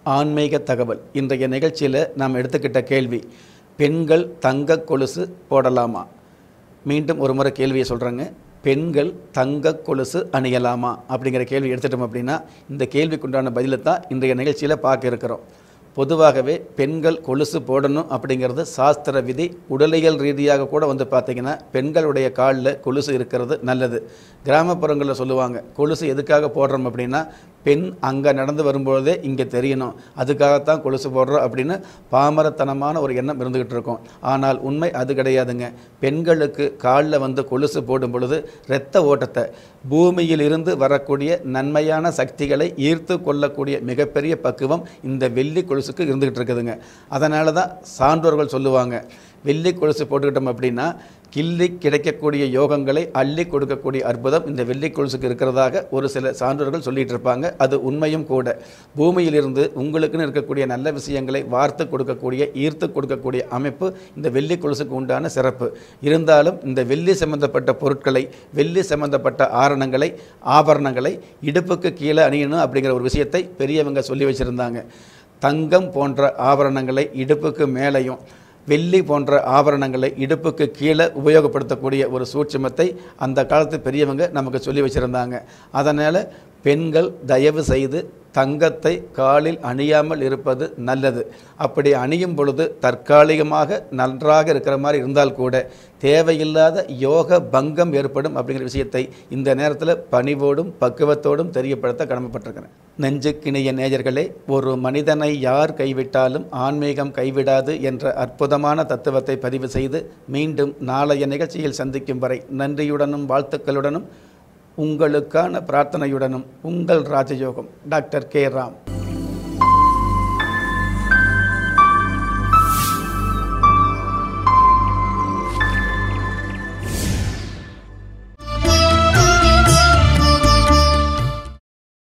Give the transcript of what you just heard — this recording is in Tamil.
ஆன்மீக தகவல் இன்றைய நிகழ்ச்சியில் நாம் எடுத்துக்கிட்ட கேள்வி பெண்கள் தங்க கொலுசு போடலாமா மீண்டும் ஒரு முறை கேள்வியை சொல்கிறேங்க பெண்கள் தங்க கொலுசு அணியலாமா அப்படிங்கிற கேள்வி எடுத்துட்டோம் அப்படின்னா இந்த கேள்விக்குண்டான பதிலை தான் இன்றைய நிகழ்ச்சியில் பார்க்க இருக்கிறோம் பொதுவாகவே பெண்கள் கொலுசு போடணும் அப்படிங்கிறது சாஸ்திர விதி உடலியல் ரீதியாக கூட வந்து பார்த்திங்கன்னா பெண்களுடைய காலில் கொலுசு இருக்கிறது நல்லது கிராமப்புறங்களில் சொல்லுவாங்க கொலுசு எதுக்காக போடுறோம் அப்படின்னா பெண் அங்கே நடந்து வரும்பொழுதே இங்கே தெரியணும் அதுக்காகத்தான் கொலுசு போடுறோம் அப்படின்னு பாமரத்தனமான ஒரு எண்ணம் இருந்துக்கிட்டு இருக்கும் ஆனால் உண்மை அது கிடையாதுங்க பெண்களுக்கு காலில் வந்து கொலுசு போடும் பொழுது இரத்த ஓட்டத்தை பூமியில் இருந்து வரக்கூடிய நன்மையான சக்திகளை ஈர்த்து கொள்ளக்கூடிய மிகப்பெரிய பக்குவம் இந்த வெள்ளி கொலுசுக்கு இருந்துகிட்டு இருக்குதுங்க அதனால தான் சான்றோர்கள் சொல்லுவாங்க வெள்ளி கொலுசு போட்டுக்கிட்டோம் அப்படின்னா கிள்ளி கிடைக்கக்கூடிய யோகங்களை அள்ளி கொடுக்கக்கூடிய அற்புதம் இந்த வெள்ளி கொலுசுக்கு இருக்கிறதாக ஒரு சில சான்றோர்கள் சொல்லிட்டு இருப்பாங்க அது உண்மையும் கூட பூமியிலிருந்து உங்களுக்குன்னு இருக்கக்கூடிய நல்ல விஷயங்களை வார்த்து கொடுக்கக்கூடிய ஈர்த்து கொடுக்கக்கூடிய அமைப்பு இந்த வெள்ளி கொலுசுக்கு உண்டான சிறப்பு இருந்தாலும் இந்த வெள்ளி சம்பந்தப்பட்ட பொருட்களை வெள்ளி சம்பந்தப்பட்ட ஆரணங்களை ஆபரணங்களை இடுப்புக்கு கீழே அணியணும் அப்படிங்கிற ஒரு விஷயத்தை பெரியவங்க சொல்லி வச்சுருந்தாங்க தங்கம் போன்ற ஆபரணங்களை இடுப்புக்கு மேலேயும் வெள்ளி போன்ற ஆபரணங்களை இடுப்புக்கு கீழே உபயோகப்படுத்தக்கூடிய ஒரு சூட்சுமத்தை அந்த காலத்து பெரியவங்க நமக்கு சொல்லி வச்சுருந்தாங்க அதனால் பெண்கள் தயவு செய்து தங்கத்தை காலில் அணியாமல் இருப்பது நல்லது அப்படி அணியும் பொழுது தற்காலிகமாக நன்றாக இருக்கிற மாதிரி இருந்தால் கூட தேவையில்லாத யோக பங்கம் ஏற்படும் அப்படிங்கிற விஷயத்தை இந்த நேரத்தில் பணிவோடும் பக்குவத்தோடும் தெரியப்படுத்த கடமைப்பட்டிருக்கிறேன் நெஞ்சுக்கிணைய நேயர்களே ஒரு மனிதனை யார் கைவிட்டாலும் ஆன்மீகம் கைவிடாது என்ற அற்புதமான தத்துவத்தை பதிவு செய்து மீண்டும் நாளைய நிகழ்ச்சியில் சந்திக்கும் வரை நன்றியுடனும் வாழ்த்துக்களுடனும் உங்களுக்கான பிரார்த்தனையுடனும் உங்கள் ராஜயோகம் டாக்டர் கே ராம்